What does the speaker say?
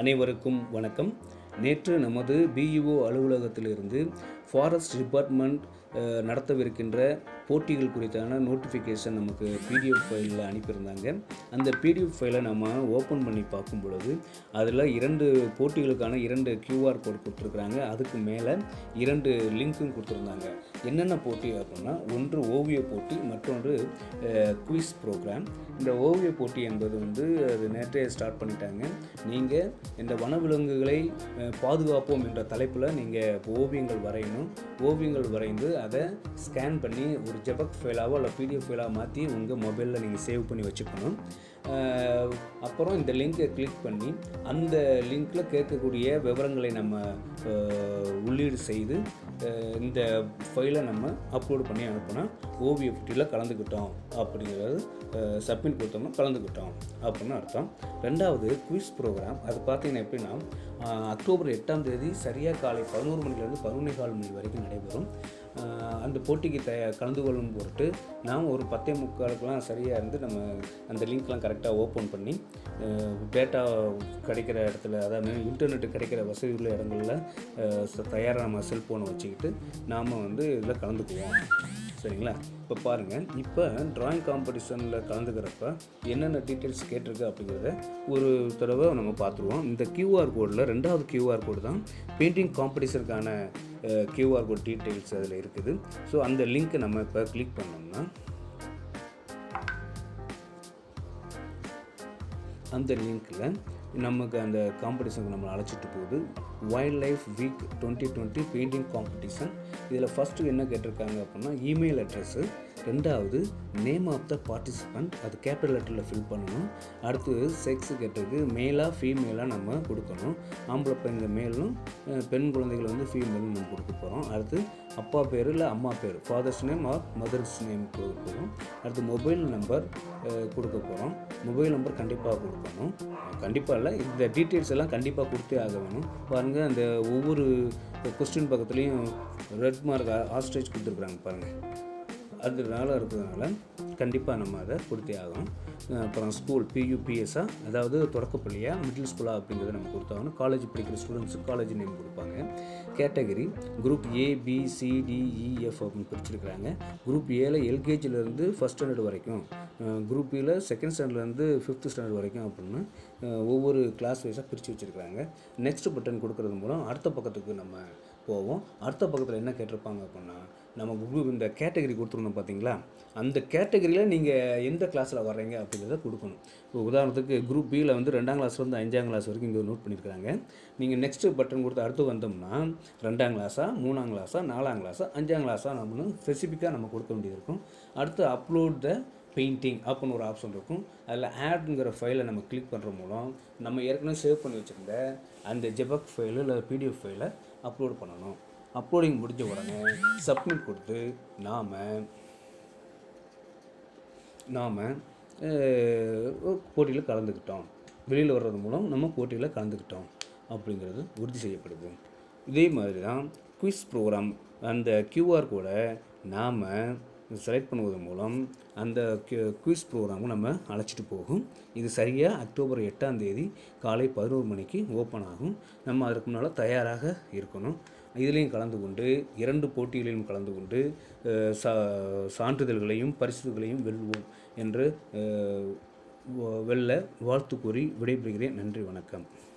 அனைவருக்கும் வணக்கம் நேற்று நமது பிஇஓ அலுவலகத்திலிருந்து ஃபாரஸ்ட் டிபார்ட்மெண்ட் அஹ், நடத்தவிருக்கின்ற போட்டிகள் குறித்தான நோட்டிஃபிகேஷன் நமக்கு பிடிஎஃப் ஃபைலில் அனுப்பியிருந்தாங்க அந்த பிடிஎஃப் ஃபைலை நம்ம ஓப்பன் பண்ணி பார்க்கும் பொழுது அதில் இரண்டு போட்டிகளுக்கான இரண்டு QR கோட் கொடுத்துருக்குறாங்க அதுக்கு மேலே இரண்டு லிங்க்கும் கொடுத்துருந்தாங்க என்னென்ன போட்டி அப்படின்னா ஒன்று ஓவிய போட்டி மற்றொன்று குவிஸ் ப்ரோக்ராம் இந்த ஓவிய போட்டி என்பது வந்து அது நேற்றே ஸ்டார்ட் பண்ணிட்டாங்க நீங்கள் இந்த வனவிலங்குகளை அஹ், பாதுகாப்போம் என்ற தலைப்பில் நீங்கள் ஓவியங்கள் வரையணும் ஓவியங்கள் வரைந்து அதை ஸ்கேன் பண்ணி ஒரு ஜெபக் ஃபைலாவோ இல்லை பிடிஎஃப் ஃபைலாக மாற்றி உங்கள் மொபைலில் நீங்கள் சேவ் பண்ணி வச்சுக்கணும் அஹ், அப்புறம் இந்த லிங்கை கிளிக் பண்ணி அந்த லிங்க்கில் கேட்கக்கூடிய விவரங்களை நம்ம அஹ், உள்ளீடு செய்து அஹ், இந்த ஃபைலை நம்ம அப்லோட் பண்ணி அனுப்புனா ஓவிய போட்டியில் கலந்துக்கிட்டோம் அப்படிங்கிறது சப்மிட் கொடுத்தோம்னா கலந்துக்கிட்டோம் அப்படின்னு அர்த்தம் ரெண்டாவது குவிஸ் ப்ரோக்ராம் அது பார்த்தீங்கன்னா எப்படின்னா அஹ், அக்டோபர் எட்டாம் தேதி சரியாக காலை பதினோரு மணிலேருந்து பதினொன்றே கால் மணி வரைக்கும் நடைபெறும் அஹ், அந்த போட்டிக்கு த கலந்து கொள்ளும் பொருட்டு நாம் ஒரு பத்தே முக்காலுக்கெலாம் சரியாக இருந்து நம்ம அந்த லிங்க்லாம் கரெக்டாக ஓப்பன் பண்ணி டேட்டா கிடைக்கிற இடத்துல அதாவது இன்டர்நெட் கிடைக்கிற வசதி உள்ள இடங்களில் தயாராக நம்ம செல்ஃபோனை வச்சுக்கிட்டு நாம் வந்து இதில் கலந்துக்குவோம் சரிங்களா இப்போ பாருங்கள் இப்போ ட்ராயிங் காம்படிஷனில் கலந்துக்கிறப்ப என்னென்ன டீட்டெயில்ஸ் கேட்டிருக்கு அப்படிங்கிறத ஒரு தடவை நம்ம பார்த்துருவோம் இந்த கியூஆர் கோடில் ரெண்டாவது கியூஆர் கோடு தான் பெயிண்டிங் காம்படிஷனுக்கான கியூஆர் கோட் டீட்டெயில்ஸ் அதில் இருக்குது ஸோ அந்த லிங்க்கை நம்ம இப்போ கிளிக் பண்ணோம்னா அந்த லிங்க்கில் நமக்கு அந்த காம்படிஷனுக்கு நம்மளை அழைச்சிட்டு போகுது wildlife week twenty twenty painting competition இதில் ஃபஸ்ட்டு என்ன கேட்டிருக்காங்க அப்படின்னா இமெயில் அட்ரஸ்ஸு ரெண்டாவது நேம் ஆஃப் த பார்ட்டிசிபண்ட் அது கேபிட்டல் லெட்டரில் ஃபில் பண்ணணும் அடுத்து செக்ஸ் கேட்டிருக்கு மேலாக ஃபீமேலாக நம்ம கொடுக்கணும் ஆம்பளை பையங்க மேலும் அஹ், பெண் குழந்தைகள் வந்து ஃபீமேலும் நம்ம கொடுக்க போகிறோம் அடுத்து அப்பா பேர் இல்லை அம்மா பேர் father's name or mother's name கொடுக்க போகிறோம் அடுத்து மொபைல் நம்பர் கொடுக்க போகிறோம் மொபைல் நம்பர் கண்டிப்பாக கொடுக்கணும் கண்டிப்பாக இல்லை இந்த டீட்டெயில்ஸ் எல்லாம் கண்டிப்பாக கொடுத்தே ஆக வேணும் பாருங்கள் அந்த ஒவ்வொரு கொஸ்டின் பக்கத்துலேயும் ரெட் மார்க் ஆஸ்ட்ரேஜ் கொடுத்துருக்குறாங்க பாருங்கள் அதனால இருக்கிறதுனால கண்டிப்பாக நம்ம அதை கொடுத்தே ஆகணும் அஹ் அப்புறம் ஸ்கூல் பியூபிஎஸ்ஸா அதாவது தொடக்கப்பள்ளியா மிடில் ஸ்கூலா அப்படிங்கிறத நம்ம கொடுத்தாகணும் காலேஜ் படிக்கிற ஸ்டூடெண்ட்ஸுக்கு காலேஜ் நேம் கொடுப்பாங்க category group A B C D E F அப்படின்னு பிரிச்சிருக்கிறாங்க குரூப் ஏல எல்கேஜிலேருந்து ஃபஸ்ட் ஸ்டாண்டர்ட் வரைக்கும் குரூப் பியில் செகண்ட் ஸ்டாண்டர்ட்லேருந்து ஃபிஃப்த் ஸ்டாண்டர்ட் வரைக்கும் அப்படின்னு அஹ் ஒவ்வொரு கிளாஸ் வைஸாக பிரித்து வச்சுருக்காங்க நெக்ஸ்ட் பட்டன் கொடுக்கறது மூலம் அடுத்த பக்கத்துக்கு நம்ம போவோம் அடுத்த பக்கத்தில் என்ன கேட்டிருப்பாங்க அப்படின்னா நம்ம குரூப் இந்த கேட்டகரி கொடுத்துருந்தோம் பார்த்தீங்களா அந்த கேட்டகரியில் நீங்கள் எந்த கிளாஸில் வர்றீங்க அப்படிங்கிறத கொடுக்கணும் இப்போ உதாரணத்துக்கு குரூப் பியில் வந்து ரெண்டாம் கிளாஸ்லேருந்து அஞ்சாம் கிளாஸ் வரைக்கும் இங்கே நோட் பண்ணியிருக்காங்க நீங்கள் நெக்ஸ்ட் பட்டன் கொடுத்து அடுத்து வந்தோம்னா ரெண்டாம் கிளாஸா மூணாம் கிளாஸா நாலாம் கிளாஸா அஞ்சாம் கிளாஸா நம்ம ஸ்பெசிஃபிக்காக நம்ம கொடுக்க வேண்டியது இருக்கும் அடுத்து அப்லோட் த பெயிண்டிங் அப்படின்னு ஒரு ஆப்ஷன் இருக்கும் அதில் ஆட்ங்கிற ஃபைலை நம்ம கிளிக் பண்ணுற மூலம் நம்ம ஏற்கனவே சேவ் பண்ணி வச்சுருந்த அந்த ஜெபக் ஃபைலு இல்லை பிடிஎஃப் ஃபைலை அப்லோட் பண்ணணும் அப்லோடிங் முடிஞ்ச உடனே சப்மிட் கொடுத்து நாம் நாம் போட்டியில் கலந்துக்கிட்டோம் வெளியில் வர்றது மூலம் நம்ம போட்டியில் கலந்துக்கிட்டோம் அப்படிங்கிறது உறுதி செய்யப்படுது இதே மாதிரி தான் குவிஸ் ப்ரோக்ராம் அந்த கியூஆர் கோடை நாம் செலக்ட் பண்ணுவதன் மூலம் அந்த குவிஸ் ப்ரோக்ராமும் நம்ம அழைச்சிட்டு போகும் இது சரியாக அக்டோபர் எட்டாம் தேதி காலை பதினோரு மணிக்கு ஓப்பன் ஆகும் நம்ம அதற்கு முன்னால் தயாராக இருக்கணும் இதுலேயும் கலந்து கொண்டு இரண்டு போட்டிகளிலும் கலந்து கொண்டு அஹ், சா சான்றிதழ்களையும் பரிசுகளையும் வெல்வோம் என்று அஹ், வெல்ல வாழ்த்து கூறி விடைபெறுகிறேன் நன்றி வணக்கம்